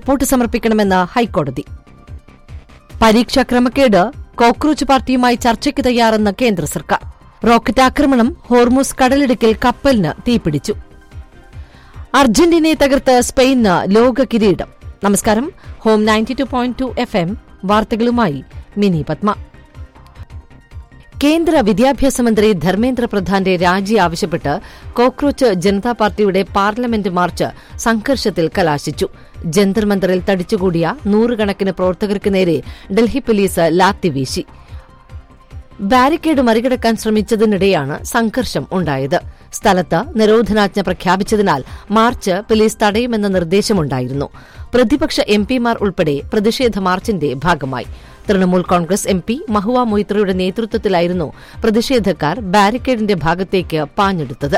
report സമർപ്പിക്കണമെന്ന് ഹൈക്കോടതി പരീക്ഷാ ക്രമക്കേട് കോക്രോച്ച് പാർട്ടിയുമായി ചർച്ചയ്ക്ക് തയ്യാറെന്ന് കേന്ദ്ര സർക്കാർ റോക്കറ്റ് ആക്രമണം ഹോർമൂസ് കടലിടുക്കിൽ കപ്പലിന് തീപിടിച്ചു അർജന്റീനയെ തകർത്ത് സ്പെയിന് ലോക കിരീടം നമസ്കാരം ഹോം ninety two point two F M വാർത്തകളുമായി മിനി പത്മ കേന്ദ്ര വിദ്യാഭ്യാസ മന്ത്രി ധർമ്മേന്ദ്ര പ്രധാന്റെ രാജി ആവശ്യപ്പെട്ട് കോക്രോച്ച് ജനതാ പാർട്ടിയുടെ പാർലമെന്റ് മാർച്ച് സംഘർഷത്തിൽ കലാശിച്ചു ജന്തർ മന്ദറിൽ തടിച്ചുകൂടിയ നൂറുകണക്കിന് പ്രവർത്തകർക്ക് നേരെ ഡൽഹി പോലീസ് ലാത്തി വീശി ബാരിക്കേഡ് മറികടക്കാൻ ശ്രമിച്ചതിനിടെയാണ് സംഘർഷം ഉണ്ടായത് സ്ഥലത്ത് നിരോധനാജ്ഞ പ്രഖ്യാപിച്ചതിനാൽ മാർച്ച് പോലീസ് തടയുമെന്ന നിർദ്ദേശമുണ്ടായിരുന്നു പ്രതിപക്ഷ എംപിമാർ ഉൾപ്പെടെ പ്രതിഷേധ മാർച്ചിന്റെ ഭാഗമായി തൃണമൂൽ കോൺഗ്രസ് എം പി മഹുവ മൊയ്ത്രയുടെ നേതൃത്വത്തിലായിരുന്നു പ്രതിഷേധക്കാർ ബാരിക്കേഡിന്റെ ഭാഗത്തേക്ക് പാഞ്ഞെടുത്തത്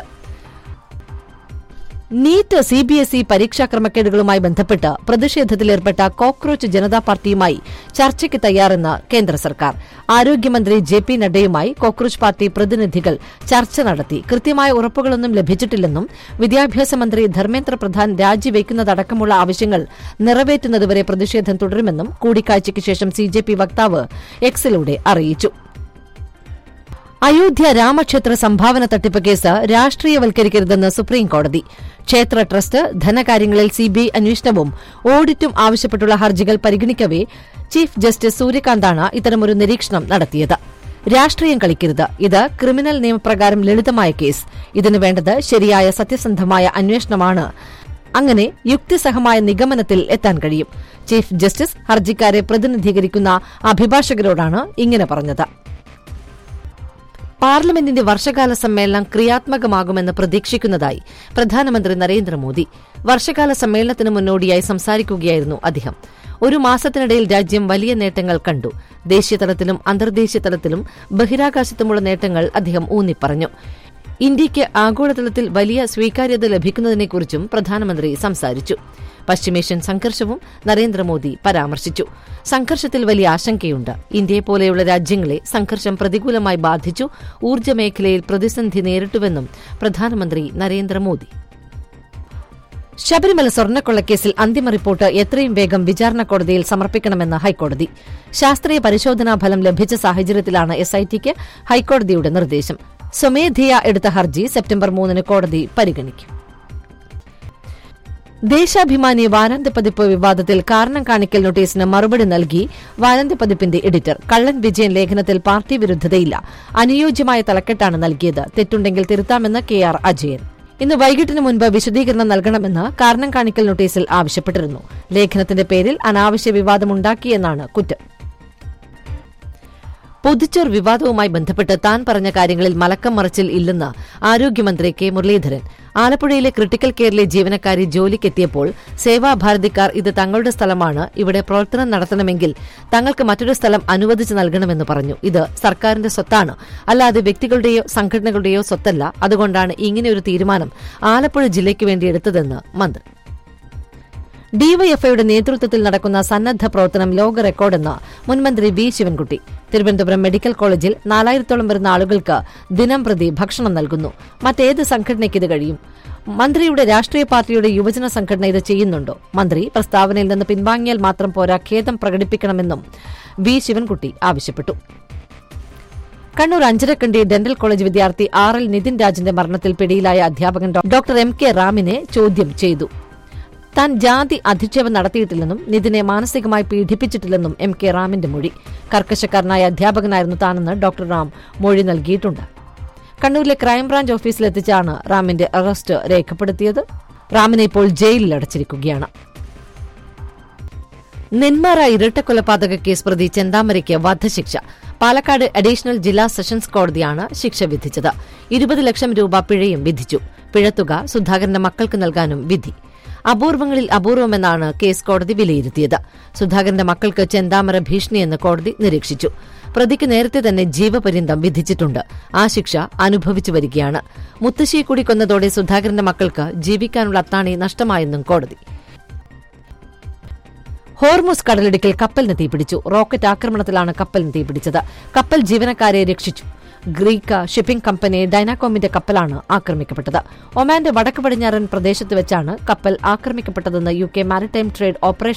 നീറ്റ് സിബിഎസ്ഇ പരീക്ഷാ ക്രമക്കേടുകളുമായി ബന്ധപ്പെട്ട് പ്രതിഷേധത്തിലേർപ്പെട്ട കോക്രോച്ച് ജനതാ പാർട്ടിയുമായി ചർച്ചയ്ക്ക് തയ്യാറെന്ന് കേന്ദ്ര സർക്കാർ ആരോഗ്യമന്ത്രി ജെ പി നഡ്ഡയുമായി കോക്രോച്ച് പാർട്ടി പ്രതിനിധികൾ ചർച്ച നടത്തി കൃത്യമായ ഉറപ്പുകളൊന്നും ലഭിച്ചിട്ടില്ലെന്നും വിദ്യാഭ്യാസ മന്ത്രി ധർമ്മേന്ദ്ര പ്രധാൻ രാജിവെക്കുന്നതടക്കമുള്ള ആവശ്യങ്ങൾ നിറവേറ്റുന്നതുവരെ പ്രതിഷേധം തുടരുമെന്നും കൂടിക്കാഴ്ചയ്ക്ക് ശേഷം സിജെപി വക്താവ് എക്സിലൂടെ അറിയിച്ചു അയോധ്യ രാമക്ഷേത്ര സംഭാവന തട്ടിപ്പ് കേസ് രാഷ്ട്രീയവൽക്കരിക്കരുതെന്ന് സുപ്രീംകോടതി ക്ഷേത്ര ട്രസ്റ്റ് ധനകാര്യങ്ങളിൽ സിബിഐ അന്വേഷണവും ഓഡിറ്റും ആവശ്യപ്പെട്ടുള്ള ഹർജികൾ പരിഗണിക്കവേ ചീഫ് ജസ്റ്റിസ് സൂര്യകാന്താണ് ഇത്തരമൊരു നിരീക്ഷണം നടത്തിയത് രാഷ്ട്രീയം കളിക്കരുത് ഇത് ക്രിമിനൽ നിയമപ്രകാരം ലളിതമായ കേസ് ഇതിന് വേണ്ടത് ശരിയായ സത്യസന്ധമായ അന്വേഷണമാണ് അങ്ങനെ യുക്തിസഹമായ നിഗമനത്തിൽ എത്താൻ കഴിയും ചീഫ് ജസ്റ്റിസ് ഹർജിക്കാരെ പ്രതിനിധീകരിക്കുന്ന അഭിഭാഷകരോടാണ് ഇങ്ങനെ പറഞ്ഞത് പാർലമെന്റിന്റെ വർഷകാല സമ്മേളനം ക്രിയാത്മകമാകുമെന്ന് പ്രതീക്ഷിക്കുന്നതായി പ്രധാനമന്ത്രി നരേന്ദ്രമോദി വർഷകാല സമ്മേളനത്തിന് മുന്നോടിയായി സംസാരിക്കുകയായിരുന്നു അദ്ദേഹം ഒരു മാസത്തിനിടയിൽ രാജ്യം വലിയ നേട്ടങ്ങൾ കണ്ടു ദേശീയതലത്തിലും അന്തർദേശീയ തലത്തിലും ബഹിരാകാശത്തുമുള്ള നേട്ടങ്ങൾ അദ്ദേഹം ഊന്നിപ്പറഞ്ഞു ഇന്ത്യയ്ക്ക് ആഗോളതലത്തിൽ വലിയ സ്വീകാര്യത ലഭിക്കുന്നതിനെക്കുറിച്ചും പ്രധാനമന്ത്രി സംസാരിച്ചു പശ്ചിമേഷ്യൻ സംഘർഷവും നരേന്ദ്രമോദി പരാമർശിച്ചു സംഘർഷത്തിൽ വലിയ ആശങ്കയുണ്ട് ഇന്ത്യയെപ്പോലെയുള്ള രാജ്യങ്ങളെ സംഘർഷം പ്രതികൂലമായി ബാധിച്ചു ഊർജ്ജ മേഖലയിൽ പ്രതിസന്ധി നേരിട്ടുവെന്നും പ്രധാനമന്ത്രി നരേന്ദ്രമോദി ശബരിമല സ്വർണ്ണക്കൊള്ളക്കേസിൽ അന്തിമ റിപ്പോർട്ട് എത്രയും വേഗം വിചാരണ കോടതിയിൽ സമർപ്പിക്കണമെന്ന് ഹൈക്കോടതി ശാസ്ത്രീയ പരിശോധനാ ഫലം ലഭിച്ച സാഹചര്യത്തിലാണ് എസ്ഐടിക്ക് ഹൈക്കോടതിയുടെ നിർദ്ദേശം സ്വമേധയാ എടുത്ത ഹർജി സെപ്റ്റംബർ മൂന്നിന് കോടതി പരിഗണിക്കും ദേശാഭിമാനി വാരാന്ത്യ പതിപ്പ് വിവാദത്തിൽ കാരണം കാണിക്കൽ നോട്ടീസിന് മറുപടി നൽകി വാരാന്ത്യ പതിപ്പിന്റെ എഡിറ്റർ കള്ളൻ വിജയൻ ലേഖനത്തിൽ പാർട്ടി വിരുദ്ധതയില്ല അനുയോജ്യമായ തലക്കെട്ടാണ് നൽകിയത് തെറ്റുണ്ടെങ്കിൽ തിരുത്താമെന്ന് കെ ആർ അജയൻ ഇന്ന് വൈകിട്ടിന് മുൻപ് വിശദീകരണം നൽകണമെന്ന് കാരണം കാണിക്കൽ നോട്ടീസിൽ ആവശ്യപ്പെട്ടിരുന്നു ലേഖനത്തിന്റെ പേരിൽ അനാവശ്യ വിവാദമുണ്ടാക്കിയെന്നാണ് കുറ്റം പൊതിച്ചോർ വിവാദവുമായി ബന്ധപ്പെട്ട് താൻ പറഞ്ഞ കാര്യങ്ങളിൽ മലക്കം മറിച്ചിൽ ഇല്ലെന്ന് ആരോഗ്യമന്ത്രി കെ മുരളീധരൻ ആലപ്പുഴയിലെ ക്രിട്ടിക്കൽ കെയറിലെ ജീവനക്കാരി ജോലിക്കെത്തിയപ്പോൾ സേവാഭാരതിക്കാർ ഇത് തങ്ങളുടെ സ്ഥലമാണ് ഇവിടെ പ്രവർത്തനം നടത്തണമെങ്കിൽ തങ്ങൾക്ക് മറ്റൊരു സ്ഥലം അനുവദിച്ചു നൽകണമെന്ന് പറഞ്ഞു ഇത് സർക്കാരിന്റെ സ്വത്താണ് അല്ലാതെ വ്യക്തികളുടെയോ സംഘടനകളുടെയോ സ്വത്തല്ല അതുകൊണ്ടാണ് ഇങ്ങനെയൊരു തീരുമാനം ആലപ്പുഴ ജില്ലയ്ക്ക് വേണ്ടി എടുത്തതെന്ന് മന്ത്രി ഡിവൈഎഫ്ഐയുടെ നേതൃത്വത്തിൽ നടക്കുന്ന സന്നദ്ധ പ്രവർത്തനം ലോക റെക്കോർഡെന്ന് മുൻമന്ത്രി വി ശിവൻകുട്ടി തിരുവനന്തപുരം മെഡിക്കൽ കോളേജിൽ നാലായിരത്തോളം വരുന്ന ആളുകൾക്ക് ദിനം പ്രതി ഭക്ഷണം നൽകുന്നു മറ്റേത് സംഘടനയ്ക്ക് ഇത് കഴിയും മന്ത്രിയുടെ രാഷ്ട്രീയ പാർട്ടിയുടെ യുവജന സംഘടന ഇത് ചെയ്യുന്നുണ്ടോ മന്ത്രി പ്രസ്താവനയിൽ നിന്ന് പിൻവാങ്ങിയാൽ മാത്രം പോരാ ഖേദം പ്രകടിപ്പിക്കണമെന്നും വി ശിവൻകുട്ടി ആവശ്യപ്പെട്ടു കണ്ണൂർ അഞ്ചരക്കണ്ടി ഡെന്റൽ കോളേജ് വിദ്യാർത്ഥി ആർ എൽ നിതിൻ രാജിന്റെ മരണത്തിൽ പിടിയിലായ അധ്യാപകൻ ഡോക്ടർ എം കെ റാമിനെ ചോദ്യം ചെയ്തു താൻ ജാതി അധിക്ഷേപം നടത്തിയിട്ടില്ലെന്നും നിതിനെ മാനസികമായി പീഡിപ്പിച്ചിട്ടില്ലെന്നും എം കെ റാമിന്റെ മൊഴി കർക്കശക്കാരനായ അധ്യാപകനായിരുന്നു താനെന്ന് ഡോക്ടർ റാം മൊഴി നൽകിയിട്ടുണ്ട് കണ്ണൂരിലെ ക്രൈംബ്രാഞ്ച് ഓഫീസിലെത്തിച്ചാണ് റാമിന്റെ അറസ്റ്റ് രേഖപ്പെടുത്തിയത് റാമിനെ ഇപ്പോൾ ജയിലിൽ അടച്ചിരിക്കുകയാണ് നെന്മാറ ഇരട്ടക്കൊലപാതക കേസ് പ്രതി ചെന്താമരയ്ക്ക് വധശിക്ഷ പാലക്കാട് അഡീഷണൽ ജില്ലാ സെഷൻസ് കോടതിയാണ് ശിക്ഷ വിധിച്ചത് ഇരുപത് ലക്ഷം രൂപ പിഴയും വിധിച്ചു പിഴത്തുക സുധാകരന്റെ മക്കൾക്ക് നൽകാനും വിധി അപൂർവങ്ങളിൽ അപൂർവമെന്നാണ് കേസ് കോടതി വിലയിരുത്തിയത് സുധാകരന്റെ മക്കൾക്ക് ചെന്താമര ഭീഷണിയെന്ന് കോടതി നിരീക്ഷിച്ചു പ്രതിക്ക് നേരത്തെ തന്നെ ജീവപര്യന്തം വിധിച്ചിട്ടുണ്ട് ആ ശിക്ഷ അനുഭവിച്ചു വരികയാണ് മുത്തശ്ശിയെ കൂടി കൊന്നതോടെ സുധാകരന്റെ മക്കൾക്ക് ജീവിക്കാനുള്ള അത്താണി നഷ്ടമായെന്നും കോടതി ഹോർമുസ് കടലിടുക്കിൽ കപ്പലിന് തീപിടിച്ചു റോക്കറ്റ് ആക്രമണത്തിലാണ് കപ്പലിന് തീപിടിച്ചത് കപ്പൽ ജീവനക്കാരെ രക്ഷിച്ചു ഗ്രീക്ക് ഷിപ്പിംഗ് കമ്പനി ഡൈനാകോമിന്റെ കപ്പലാണ് ആക്രമിക്കപ്പെട്ടത് ഒമാന്റെ വടക്ക് പടിഞ്ഞാറൻ പ്രദേശത്ത് വെച്ചാണ് കപ്പൽ ആക്രമിക്കപ്പെട്ടതെന്ന് U K maritime trade operation